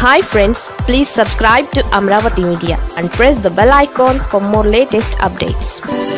hi friends please subscribe to Amaravati media and press the bell icon for more latest updates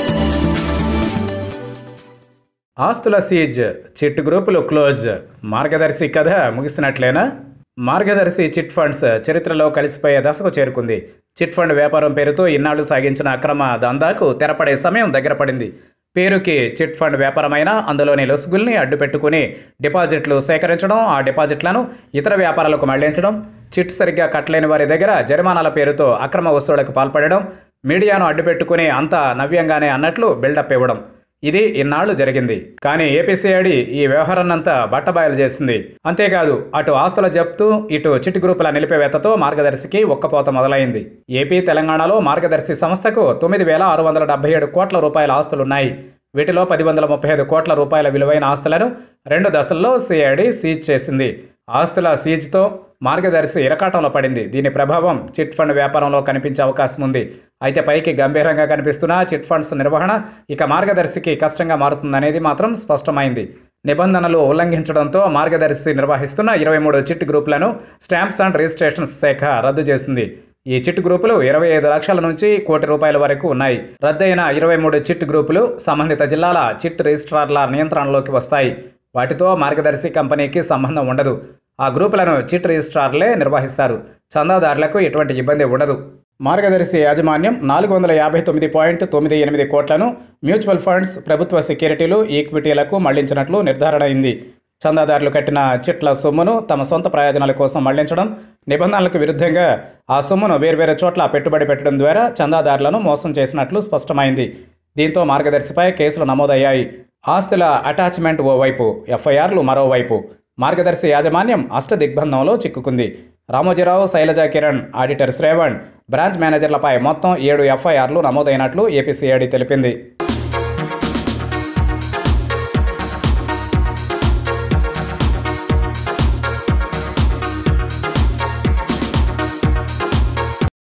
ఆస్తుల seize chit గ్రూపులు close Margadarsi కథ ముగిసినట్లేనా మార్గదర్శి chit funds చరిత్రలో కలిసిపోయే దశకు చేరుకుంది చిట్ ఫండ్ వ్యాపారం పేరుతో ఇన్నాళ్లు సాగించిన అక్రమ దందాకు తెరపడే సమయం దగ్గర పడింది పేరుకి చిట్ ఫండ్ వ్యాపారమైన అందులోని లొసుగుల్ని అడ్డుపెట్టుకుని డిపాజిట్లు సేకరించడం ఆ డిపాజిట్లను ఇతర వ్యాపారాలకు మళ్లించడం చిట్ సరిగ్గా కట్టలేని వారి దగ్గర జరిమానాల పేరుతో అక్రమ వస్తువులకు పాల్పడడం మీడియాను అడ్డుపెట్టుకుని అంతా నవ్యంగానే అన్నట్లు బిల్డప్ ఇవ్వడం ఇది ఇన్నాళ్లు జరిగింది కానీ ఏపీసీఐడి ఈ వ్యవహారాన్నంతా బట్టబయలు చేసింది అంతేకాదు అటు ఆస్తుల జప్తు ఇటు చిట్ గ్రూపుల నిలిపివేతతో మార్గదర్శికి ఒక్కపోత మొదలైంది ఏపీ తెలంగాణలో మార్గదర్శి సంస్థకు తొమ్మిది వేల ఆరు వందల డెబ్బై ఏడు కోట్ల రూపాయల ఆస్తులున్నాయి వీటిలో పది వందల ముప్పై ఐదు కోట్ల రూపాయల విలువైన ఆస్తులను రెండు దశల్లో సిఐడి సీజ్ చేసింది ఆస్తుల సీజ్తో మార్గదర్శి ఇరకాటంలో పడింది దీని ప్రభావం చిట్ ఫండ్ వ్యాపారంలో కనిపించే అవకాశం ఉంది అయితే పైకి గంభీరంగా కనిపిస్తున్న చిట్ ఫండ్స్ నిర్వహణ ఇక మార్గదర్శికి కష్టంగా మారుతుందనేది మాత్రం స్పష్టమైంది నిబంధనలు ఉల్లంఘించడంతో మార్గదర్శి నిర్వహిస్తున్న ఇరవై మూడు చిట్ గ్రూపులను స్టాంప్స్ అండ్ రిజిస్ట్రేషన్స్ శాఖ రద్దు చేసింది ఈ చిట్ గ్రూపులు ఇరవై ఐదు లక్షల నుంచి కోటి రూపాయల వరకు ఉన్నాయి రద్దయిన ఇరవై మూడు చిట్ గ్రూపులు సంబంధిత జిల్లాల చిట్ రిజిస్ట్రార్ల నియంత్రణలోకి వస్తాయి వాటితో మార్గదర్శి కంపెనీకి సంబంధం ఉండదు ఆ గ్రూపులను చిట్ రిజిస్ట్రార్లే నిర్వహిస్తారు చందాదారులకు ఎటువంటి ఇబ్బంది ఉండదు మార్గదర్శి యాజమాన్యం నాలుగు వందల యాభై తొమ్మిది పాయింట్ తొమ్మిది ఎనిమిది కోట్లను మ్యూచువల్ ఫండ్స్ ప్రభుత్వ సెక్యూరిటీలు ఈక్విటీలకు మళ్లించినట్లు నిర్ధారణ అయింది చందాదారులు కట్టిన చిట్ల సొమ్మును తమ సొంత ప్రయోజనాల కోసం మళ్లించడం నిబంధనలకు విరుద్ధంగా ఆ సొమ్మును వేర్వేరు చోట్ల పెట్టుబడి పెట్టడం ద్వారా చందాదారులను మోసం చేసినట్లు స్పష్టమైంది దీంతో మార్గదర్శిపై కేసులు నమోదయ్యాయి ఆస్తుల అటాచ్మెంట్ ఓవైపు ఎఫ్ఐఆర్లు మరోవైపు మార్గదర్శి యాజమాన్యం అష్టదిగ్బంధంలో చిక్కుకుంది రామోజీరావు శైలజ కిరణ్ ఆడిటర్ శ్రేవణ్ బ్రాంచ్ మేనేజర్లపై మొత్తం ఏడు ఎఫ్ఐఆర్లు నమోదైనట్లు ఏపీసీఐడి తెలిపింది